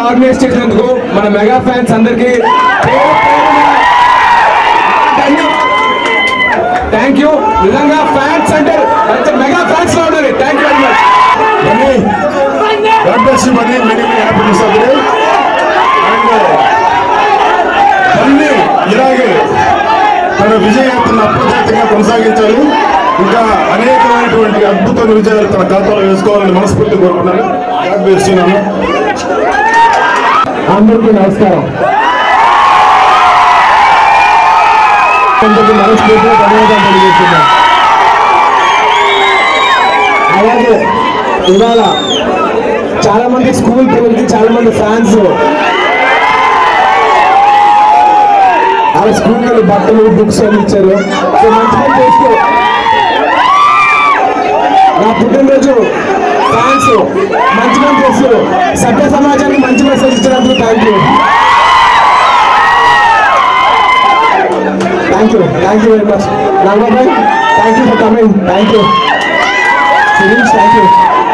Organise చేసినందుకు మన mega fans అందరికి థ్యాంక్ యూ నిజంగా ఫ్యాన్స్ అంటే మంచి మెగా ఫ్యాన్స్ లో ఉండాలి thank you very much Many, God bless you, many, many, many happiness of today. And మళ్ళీ ఇలాగే తన విజయయాత్రను అప్రజాతంగా కొనసాగించాలి ఇంకా అనేకమైనటువంటి అద్భుత విజయాలు తన ఖాతాలో వేసుకోవాలని మనస్ఫూర్తి కోరుకున్నాను God bless you, నాన్న. అందరికీ నమస్కారం అందరికీ మనస్ఫూర్తిగా ధన్యవాదాలు తెలియజేస్తున్నాను అలాగే ఇవాళ చాలా మంది స్కూల్ పిల్లలకి చాలా మంది ఫ్యాన్స్ వాళ్ళ స్కూల్కి వెళ్ళి బట్టలు బుక్స్ అన్ని ఇచ్చారు సో మంచి పని చేస్తూ నా పుట్టినరోజు ఫ్యాన్స్ మంచి పని చేస్తారు సభ్య సమాజానికి మంచి మెసేజ్ ఇచ్చినందుకు thank you thank you thank you very much నాగబాబాయ్ thank you for coming thank you Sirish thank you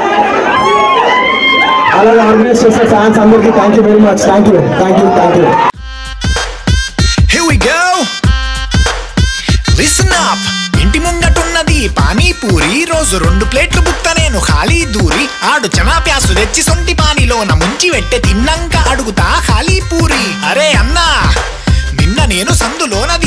అలాగే ఆర్గనైజ్ చేసే ఫ్యాన్స్ అందరికీ thank you very much thank you thank you thank you Here we go. Listen up. ఇంటి ముంగటున్నది పానీపూరి రోజు రెండు ప్లేట్లు బుక్క నేను ఖాళీ దూరి ఆడు చనా ప్యాసు తెచ్చి సొంటి పానీలోన ముంచి వెట్టె తిన్నంక అడుగుతా ఖాళీ పూరి అరే అన్నా నిన్న నేను సందులోన